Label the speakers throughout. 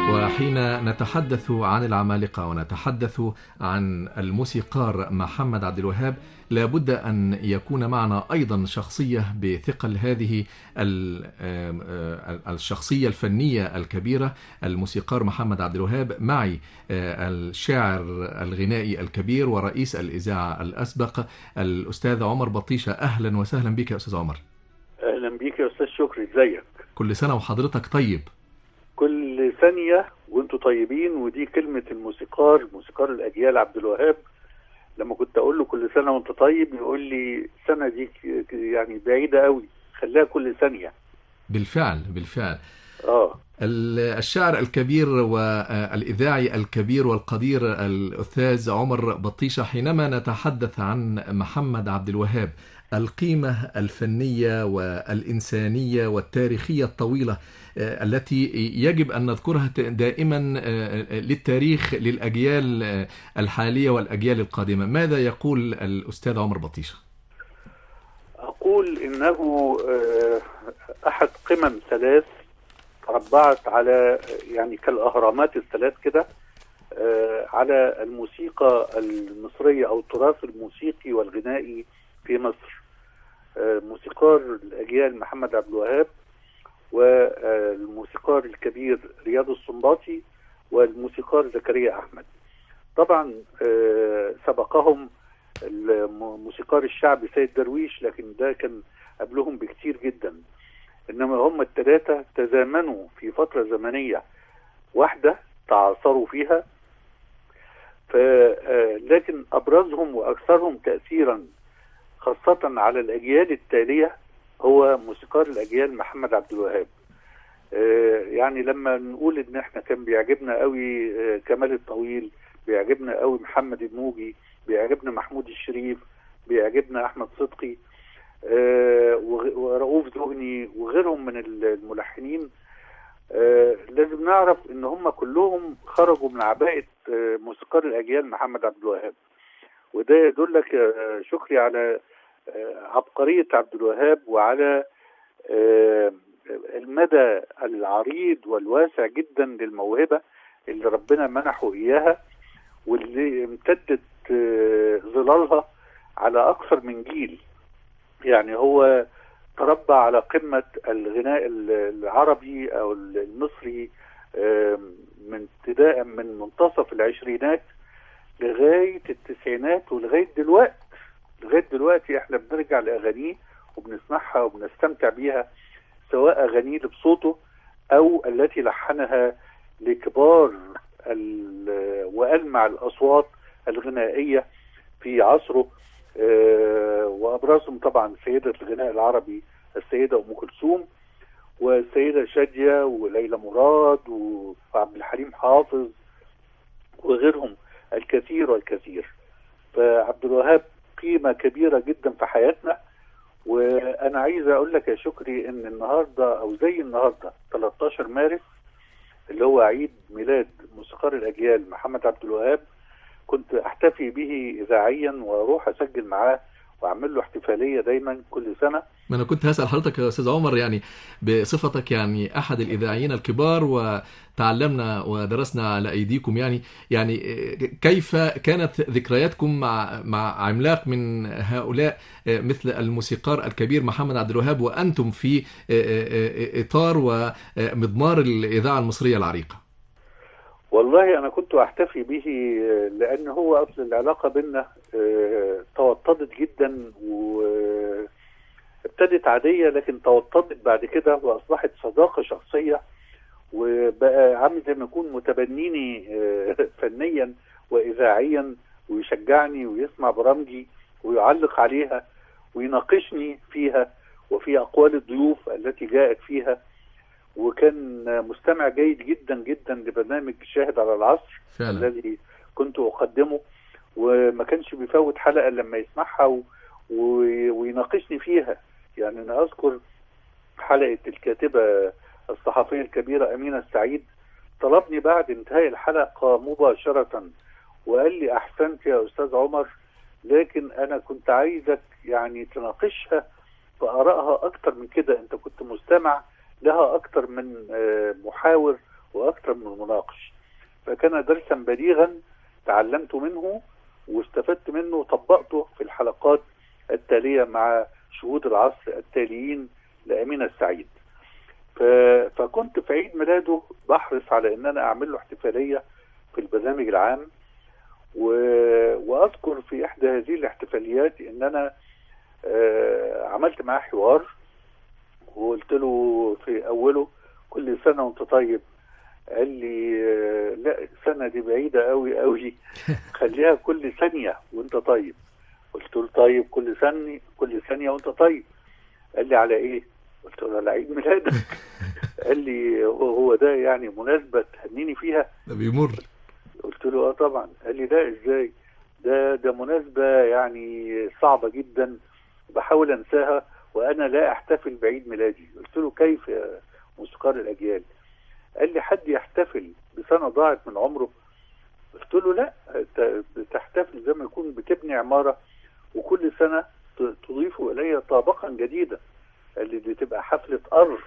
Speaker 1: وحين نتحدث عن العمالقة ونتحدث عن الموسيقار محمد عبد الوهاب لابد أن يكون معنا أيضا شخصية بثقل هذه ال- آم، آه، الشخصية الفنية الكبيرة الموسيقار محمد عبد الوهاب معي آه، الشاعر الغنائي الكبير ورئيس الإذاعة الأسبق الأستاذ عمر بطيشة أهلا وسهلا بك يا أستاذ عمر
Speaker 2: اهلا بيك يا استاذ شكري ازيك
Speaker 1: كل سنة وحضرتك طيب
Speaker 2: كل ثانيه وانتوا طيبين ودي كلمه الموسيقار موسيقار الاجيال عبد الوهاب لما كنت اقول له كل سنه وانت طيب يقول لي السنه دي ك- ك- يعني بعيده قوي خليها كل ثانيه
Speaker 1: بالفعل بالفعل
Speaker 2: اه
Speaker 1: ال- الشاعر الكبير والإذاعي الكبير والقدير الأستاذ عمر بطيشة حينما نتحدث عن محمد عبد الوهاب القيمة الفنية والإنسانية والتاريخية الطويلة آه، التي يجب أن نذكرها ت- دائما آه، للتاريخ للأجيال آه، الحالية والأجيال القادمة ماذا يقول الأستاذ عمر بطيشة؟
Speaker 2: اقول انه آه، احد قمم ثلاث تربعت على يعني كالاهرامات الثلاث كده آه، على الموسيقى المصريه او التراث الموسيقي والغنائي في مصر آه، موسيقار الاجيال محمد عبد الوهاب والموسيقار الكبير رياض السنباطي والموسيقار زكريا احمد طبعا آه، سبقهم الموسيقار الشعبي سيد درويش لكن ده كان قبلهم بكتير جدا انما هم الثلاثه تزامنوا في فتره زمنيه واحده تعاصروا فيها ف آه، لكن ابرزهم واكثرهم تاثيرا خاصه على الاجيال التاليه هو موسيقار الاجيال محمد عبد الوهاب آه، يعني لما نقول ان احنا كان بيعجبنا قوي آه، كمال الطويل بيعجبنا قوي محمد الموجي بيعجبنا محمود الشريف بيعجبنا احمد صدقي آه، وغ- ورؤوف زهني وغيرهم من الملحنين آه، لازم نعرف ان هم كلهم خرجوا من عباءة آه، موسيقار الاجيال محمد عبد الوهاب وده يدلك يا شكري على آه، عبقرية عبد الوهاب وعلى آه، المدى العريض والواسع جدا للموهبة اللي ربنا منحه إياها واللي امتدت آه، ظلالها على أكثر من جيل يعني هو تربى على قمة الغناء العربي أو المصري آه، من ابتداء من منتصف العشرينات لغاية التسعينات ولغاية دلوقتي لغاية دلوقتي احنا بنرجع لأغانيه وبنسمعها وبنستمتع بيها سواء أغانيه اللي بصوته أو التي لحنها لكبار ال- وألمع الأصوات الغنائية في عصره آه، وأبرزهم طبعا سيدة الغناء العربي السيدة أم كلثوم والسيدة شادية وليلى مراد وعبد الحليم حافظ وغيرهم الكثير والكثير فعبد الوهاب قيمة كبيرة جدا في حياتنا وأنا عايز أقول لك يا شكري إن النهاردة أو زي النهاردة 13 مارس اللي هو عيد ميلاد موسيقار الأجيال محمد عبد الوهاب كنت أحتفي به إذاعيا وأروح أسجل معاه وأعمل له احتفالية دايما كل سنة
Speaker 1: ما انا كنت هسأل حضرتك يا استاذ عمر يعني بصفتك يعني احد الاذاعيين الكبار وتعلمنا ودرسنا على ايديكم يعني يعني كيف كانت ذكرياتكم مع مع عملاق من هؤلاء مثل الموسيقار الكبير محمد عبد الوهاب وانتم في اطار ومضمار الاذاعه المصريه العريقه
Speaker 2: والله انا كنت احتفي به آه، لان هو اصل العلاقه بينا آه، توطدت جدا وابتدت عاديه لكن توطدت بعد كده واصبحت صداقه شخصيه وبقى عامل زي ما يكون متبنيني آه، فنيا واذاعيا ويشجعني ويسمع برامجي ويعلق عليها ويناقشني فيها وفي اقوال الضيوف التي جاءت فيها وكان مستمع جيد جدا جدا لبرنامج شاهد على العصر
Speaker 1: فعلا
Speaker 2: الذي كنت اقدمه وما كانش بيفوت حلقه لما يسمعها و... و... ويناقشني فيها يعني انا اذكر حلقه الكاتبه الصحفيه الكبيره امينه السعيد طلبني بعد انتهاء الحلقه مباشره وقال لي احسنت يا استاذ عمر لكن انا كنت عايزك يعني تناقشها بارائها اكتر من كده انت كنت مستمع لها اكتر من آه، محاور واكثر من مناقش فكان درسا بليغا تعلمت منه واستفدت منه وطبقته في الحلقات التاليه مع شهود العصر التاليين لامين السعيد فكنت في عيد ميلاده بحرص على ان انا اعمل له احتفاليه في البرنامج العام و... واذكر في احدى هذه الاحتفاليات ان انا آه عملت معاه حوار وقلت له في اوله كل سنه وانت طيب قال لي آه لا السنه دي بعيده قوي قوي خليها كل ثانيه وانت طيب قلت له طيب كل ثانيه كل ثانيه وانت طيب قال لي على ايه قلت له على عيد ميلادك قال لي هو ده يعني مناسبه تهنيني فيها
Speaker 1: ده بيمر
Speaker 2: قلت له اه طبعا قال لي لا ازاي ده ده مناسبه يعني صعبه جدا بحاول انساها وانا لا احتفل بعيد ميلادي قلت له كيف يا موسيقار الاجيال قال لي حد يحتفل بسنه ضاعت من عمره قلت له لا تحتفل زي ما يكون بتبني عماره وكل سنه تضيف الي طابقا جديدا قال لي دي تبقى حفله قر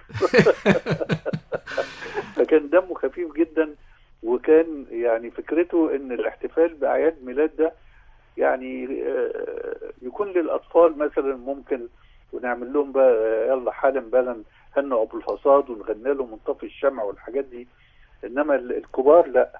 Speaker 2: فكان دمه خفيف جدا وكان يعني فكرته ان الاحتفال باعياد ميلاد ده يعني يكون للاطفال مثلا ممكن ونعمل لهم بقى يلا حالا بالا هنوا ابو الفصاد ونغني لهم منطفي الشمع والحاجات دي انما الكبار لا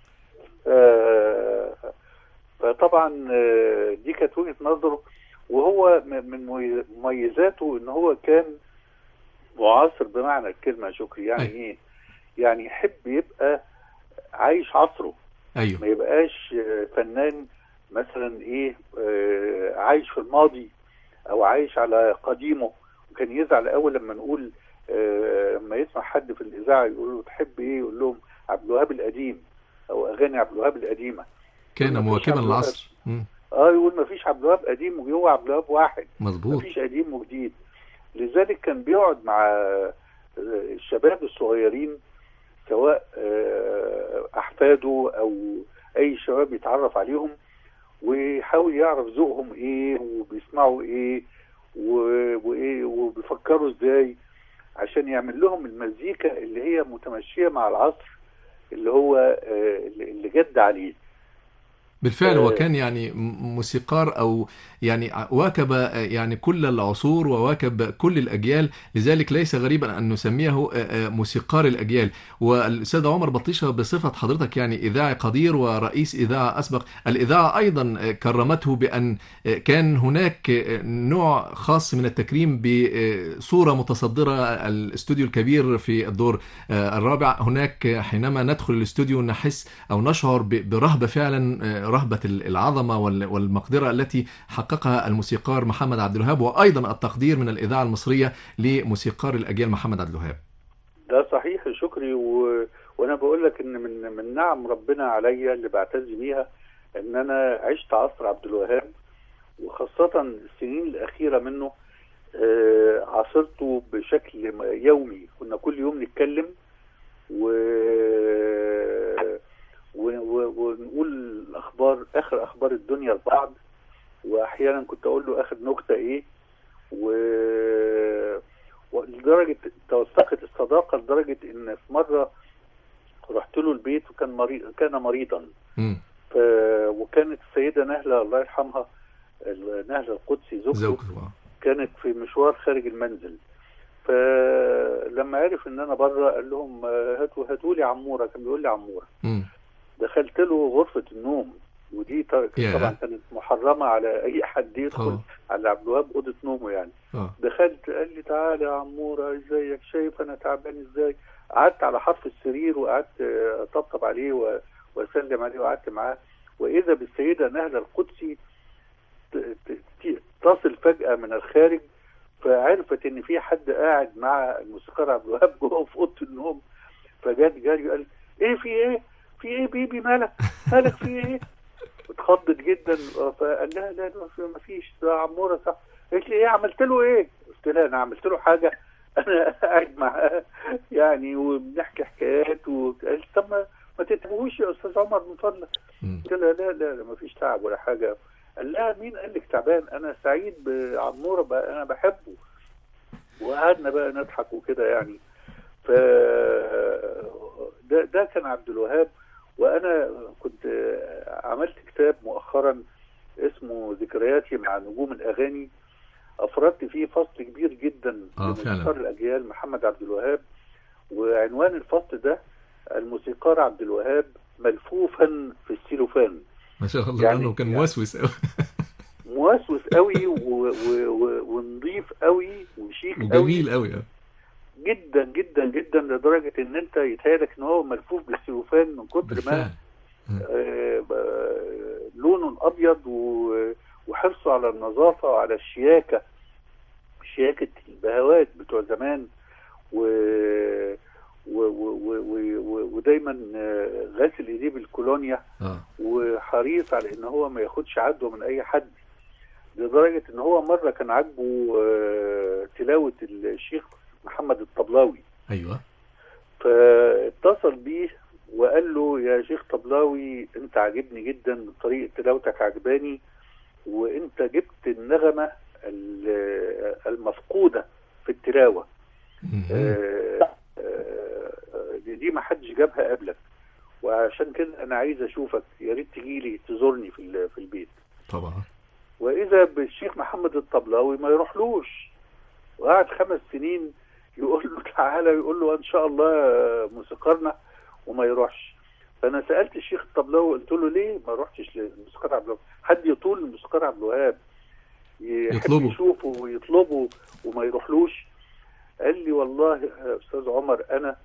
Speaker 2: فطبعا دي كانت وجهه نظره وهو من مميزاته ان هو كان معاصر بمعنى الكلمه شكري يعني ايه يعني يحب يبقى عايش عصره
Speaker 1: ايوه
Speaker 2: ما يبقاش فنان مثلا ايه آه عايش في الماضي او عايش على قديمه وكان يزعل اول لما نقول آه لما يسمع حد في الاذاعه يقول له تحب ايه يقول لهم عبد الوهاب القديم او اغاني عبد الوهاب القديمه
Speaker 1: كان مواكبا للعصر
Speaker 2: اه يقول ما فيش عبد الوهاب قديم وهو عبد الوهاب واحد
Speaker 1: مظبوط
Speaker 2: ما فيش قديم وجديد لذلك كان بيقعد مع الشباب الصغيرين سواء احفاده او اي شباب يتعرف عليهم ويحاول يعرف ذوقهم ايه وبيسمعوا ايه وايه وبيفكروا ازاي عشان يعمل لهم المزيكا اللي هي متمشيه مع العصر اللي هو اللي جد عليه
Speaker 1: بالفعل هو كان يعني موسيقار او يعني واكب يعني كل العصور وواكب كل الاجيال لذلك ليس غريبا ان نسميه موسيقار الاجيال والاستاذ عمر بطيشه بصفه حضرتك يعني اذاعي قدير ورئيس اذاعه اسبق الاذاعه ايضا كرمته بان كان هناك نوع خاص من التكريم بصوره متصدره الاستوديو الكبير في الدور الرابع هناك حينما ندخل الاستوديو نحس او نشعر برهبه فعلا رهبة العظمة والمقدرة التي حققها الموسيقار محمد عبد الوهاب وأيضا التقدير من الإذاعة المصرية لموسيقار الأجيال محمد عبد الوهاب
Speaker 2: ده صحيح شكري و... وأنا بقول لك إن من من نعم ربنا عليا اللي بعتز بيها إن أنا عشت عصر عبد الوهاب وخاصة السنين الأخيرة منه آه عاصرته بشكل يومي كنا كل يوم نتكلم و ونقول الاخبار اخر اخبار الدنيا لبعض واحيانا كنت اقول له اخر نكته ايه و ولدرجه توثقت الصداقه لدرجه ان في مره رحت له البيت وكان مريض كان مريضا ف... وكانت السيده نهله الله يرحمها نهله القدسي زوجته كانت في مشوار خارج المنزل فلما عرف ان انا بره قال لهم هاتوا هاتوا لي عموره كان بيقول لي عموره
Speaker 1: م.
Speaker 2: دخلت له غرفة النوم ودي طبعا كانت محرمة على أي حد يدخل
Speaker 1: أوه.
Speaker 2: على عبد الوهاب أوضة نومه يعني
Speaker 1: أوه.
Speaker 2: دخلت قال لي تعالى يا عمورة ازيك شايف أنا تعبان ازاي قعدت على حرف السرير وقعدت أطبطب عليه وأسلم عليه وقعدت معاه وإذا بالسيدة نهلة القدسي تصل فجأة من الخارج فعرفت إن في حد قاعد مع الموسيقار عبد الوهاب جوه في أوضة النوم فجات جاري قال إيه في إيه؟ في ايه بيبي مالك مالك في ايه اتخضت جدا فقال لها لا ما فيش ده عموره صح قالت لي ايه عملت له ايه قلت لها انا عملت له حاجه انا قاعد معاه يعني وبنحكي حكايات وقالت طب ما ما تتعبوش يا استاذ عمر من فضلك قلت لها لا لا لا ما فيش تعب ولا حاجه قال لها مين قال لك تعبان انا سعيد بعموره بقى انا بحبه وقعدنا بقى نضحك وكده يعني ف ده ده كان عبد الوهاب وانا كنت آه، عملت كتاب مؤخرا اسمه ذكرياتي مع نجوم الاغاني افردت فيه فصل كبير جدا
Speaker 1: آه، فعلا.
Speaker 2: لموسيقار الاجيال محمد عبد الوهاب وعنوان الفصل ده الموسيقار عبد الوهاب ملفوفا في السيلوفان
Speaker 1: ما شاء الله
Speaker 2: يعني-
Speaker 1: لانه كان
Speaker 2: يعني-
Speaker 1: موسوس قوي
Speaker 2: موسوس قوي و- و- و- ونظيف قوي وشيك قوي
Speaker 1: وجميل قوي آه.
Speaker 2: جدا جدا جدا لدرجه ان انت يتهيألك ان هو ملفوف بالسيلوفان من كتر ما
Speaker 1: بالفعل
Speaker 2: آه، ب- لونه ابيض و- وحرصه على النظافه وعلى الشياكه شياكه البهوات بتوع زمان و و و و و و ودايما آه، غاسل ايديه بالكولونيا
Speaker 1: اه
Speaker 2: وحريص على ان هو ما ياخدش عدوى من اي حد لدرجه ان هو مره كان عاجبه آه، تلاوه الشيخ محمد الطبلاوي
Speaker 1: ايوه
Speaker 2: فاتصل بيه وقال له يا شيخ طبلاوي انت عاجبني جدا طريقه تلاوتك عجباني وانت جبت النغمه ال- المفقوده في التلاوه
Speaker 1: مهم.
Speaker 2: آه، آه، دي ما حدش جابها قبلك وعشان كده انا عايز اشوفك يا ريت تجي لي تزورني في ال- في البيت
Speaker 1: طبعا
Speaker 2: واذا بالشيخ محمد الطبلاوي ما يروحلوش وقعد خمس سنين يقول له تعالى يقول له ان شاء الله موسيقارنا وما يروحش فانا سالت الشيخ الطبلاوي قلت له ليه ما رحتش للموسيقار عبد الوهاب حد يطول الموسيقار عبد الوهاب يحب
Speaker 1: يطلبه.
Speaker 2: يشوفه ويطلبه وما يروحلوش قال لي والله يا استاذ عمر انا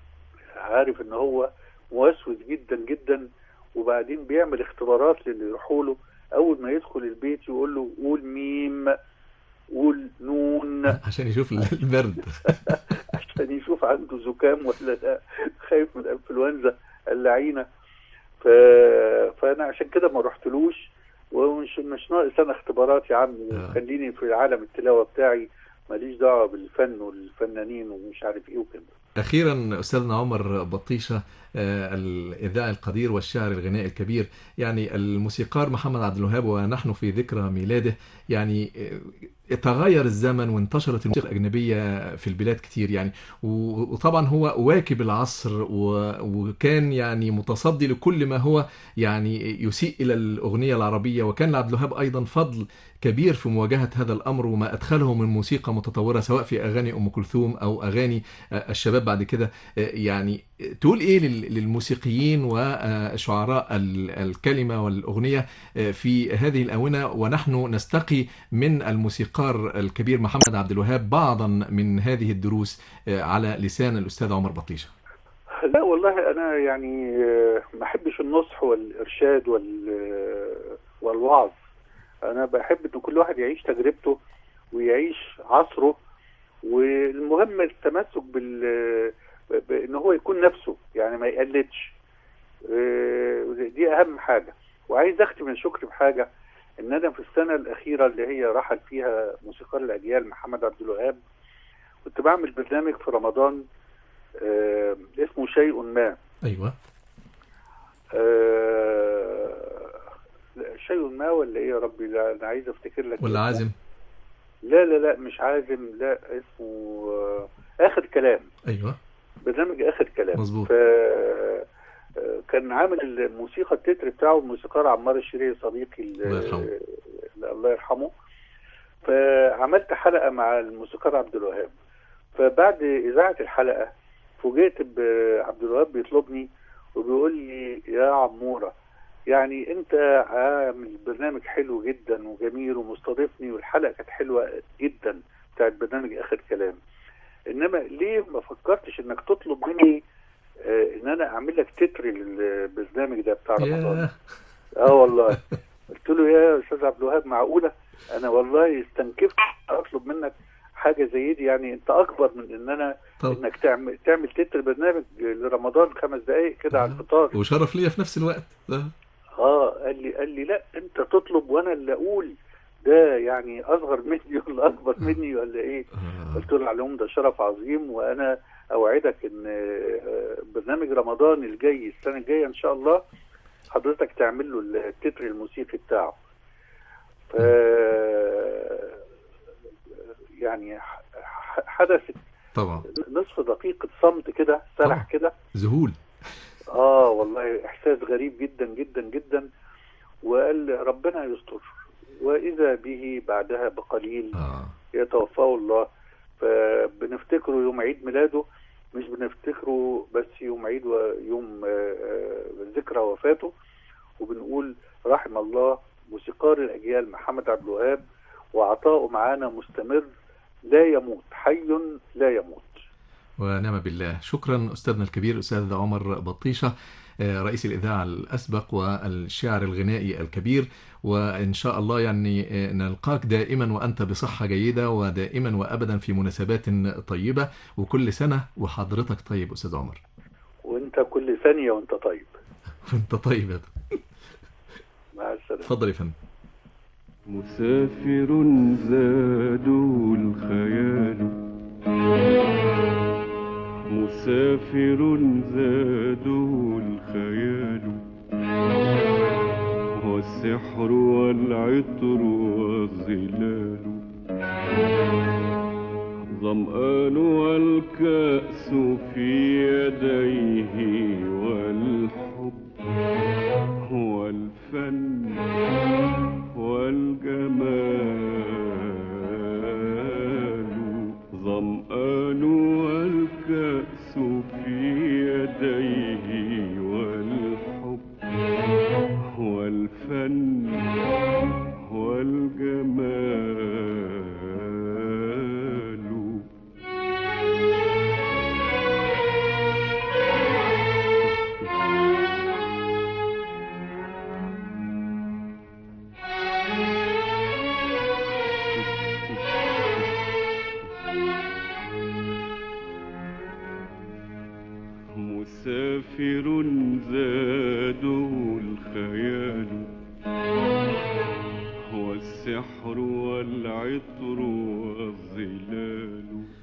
Speaker 2: عارف ان هو موسوس جدا جدا وبعدين بيعمل اختبارات للي يروحوا له اول ما يدخل البيت يقول له قول ميم قول نون
Speaker 1: عشان يشوف البرد
Speaker 2: عشان يشوف عنده زكام ولا لا خايف من الانفلونزا اللعينه ف... فانا عشان كده ما رحتلوش ومش مش ناقص انا اختبارات يا عم
Speaker 1: آه.
Speaker 2: خليني في عالم التلاوه بتاعي ماليش دعوه بالفن والفنانين ومش عارف ايه وكده
Speaker 1: أخيرا أستاذنا عمر بطيشة آه، الإذاعي القدير والشاعر الغنائي الكبير يعني الموسيقار محمد عبد الوهاب ونحن في ذكرى ميلاده يعني آه، تغير الزمن وانتشرت الموسيقى الأجنبية في البلاد كتير يعني و- وطبعا هو واكب العصر و- وكان يعني متصدي لكل ما هو يعني يسيء إلى الأغنية العربية وكان لعبد الوهاب أيضا فضل كبير في مواجهة هذا الأمر وما أدخله من موسيقى متطورة سواء في أغاني أم كلثوم أو أغاني آه، الشباب بعد كده آه، يعني تقول إيه لل- للموسيقيين وشعراء ال- الكلمة والأغنية آه، في هذه الآونة ونحن نستقي من الموسيقار الكبير محمد عبد الوهاب بعضا من هذه الدروس آه، على لسان الأستاذ عمر بطيشة
Speaker 2: لا والله انا يعني آه، ما احبش النصح والارشاد وال آه، والوعظ انا بحب ان كل واحد يعيش تجربته ويعيش عصره والمهم التمسك بال ب- بان هو يكون نفسه يعني ما يقلدش آه، دي اهم حاجه وعايز اختم الشكر بحاجه ان انا في السنه الاخيره اللي هي رحل فيها موسيقار الاجيال محمد عبد الوهاب كنت بعمل برنامج في رمضان آه، اسمه شيء ما
Speaker 1: أيوة
Speaker 2: آه، لا، شيء ما ولا ايه يا ربي لا انا عايز افتكر لك
Speaker 1: ولا عازم
Speaker 2: لا لا لا مش عازم لا اسمه آه، اخر كلام
Speaker 1: أيوة
Speaker 2: برنامج اخر كلام
Speaker 1: مظبوط.
Speaker 2: ف آه، كان عامل الموسيقى التتر بتاعه الموسيقار عمار الشريعي صديقي ال-
Speaker 1: الله يرحمه.
Speaker 2: ال- الله يرحمه فعملت حلقه مع الموسيقار عبد الوهاب فبعد اذاعه الحلقه فوجئت بعبد الوهاب بيطلبني وبيقول لي يا عموره يعني انت عامل برنامج حلو جدا وجميل ومستضيفني والحلقه كانت حلوه جدا بتاعت برنامج اخر كلام انما ليه ما فكرتش انك تطلب مني آه ان انا اعمل لك تتر للبرنامج ده بتاع رمضان
Speaker 1: ياه
Speaker 2: اه والله قلت له يا استاذ عبد الوهاب معقوله انا والله استنكفت اطلب منك حاجه زي دي يعني انت اكبر من ان انا
Speaker 1: طب
Speaker 2: انك تعمل تعمل تتر برنامج لرمضان خمس دقائق كده على الفطار
Speaker 1: وشرف ليا في نفس الوقت آه.
Speaker 2: اه قال لي قال لي لا انت تطلب وانا اللي اقول ده يعني اصغر مني ولا اكبر مني ولا ايه
Speaker 1: آه.
Speaker 2: قلت له على العموم ده شرف عظيم وانا اوعدك ان آه، برنامج رمضان الجاي السنه الجايه ان شاء الله حضرتك تعمل له التتر الموسيقي بتاعه ف يعني ح- ح- حدثت
Speaker 1: طبعا
Speaker 2: نصف دقيقة صمت كده
Speaker 1: طبعا.
Speaker 2: سرح كده
Speaker 1: ذهول
Speaker 2: اه والله احساس غريب جدا جدا جدا وقال ربنا يستر واذا به بعدها بقليل
Speaker 1: اه
Speaker 2: يتوفاه الله فبنفتكره يوم عيد ميلاده مش بنفتكره بس يوم عيد ويوم آه، آه، ذكرى وفاته وبنقول رحم الله موسيقار الاجيال محمد عبد الوهاب وعطاؤه معانا مستمر لا يموت حي لا يموت
Speaker 1: ونعم بالله شكرا أستاذنا الكبير أستاذ عمر بطيشة آه، رئيس الإذاعة الأسبق والشاعر الغنائي الكبير وإن شاء الله يعني آه، نلقاك دائما وأنت بصحة جيدة ودائما وأبدا في مناسبات طيبة وكل سنة وحضرتك طيب أستاذ عمر
Speaker 2: وانت كل ثانيه وانت طيب
Speaker 1: وأنت طيب يا فندم.
Speaker 2: مع السلامه
Speaker 1: اتفضل يا فندم
Speaker 3: مسافر زاده الخيال مسافر زاده الخيال والسحر والعطر والظلال ظمآن والكأس في يديه والحب والفن والجمال ظمآن والكأس في يديه والحب والفن والجمال مسافر زاده الخيال والسحر والعطر والظلال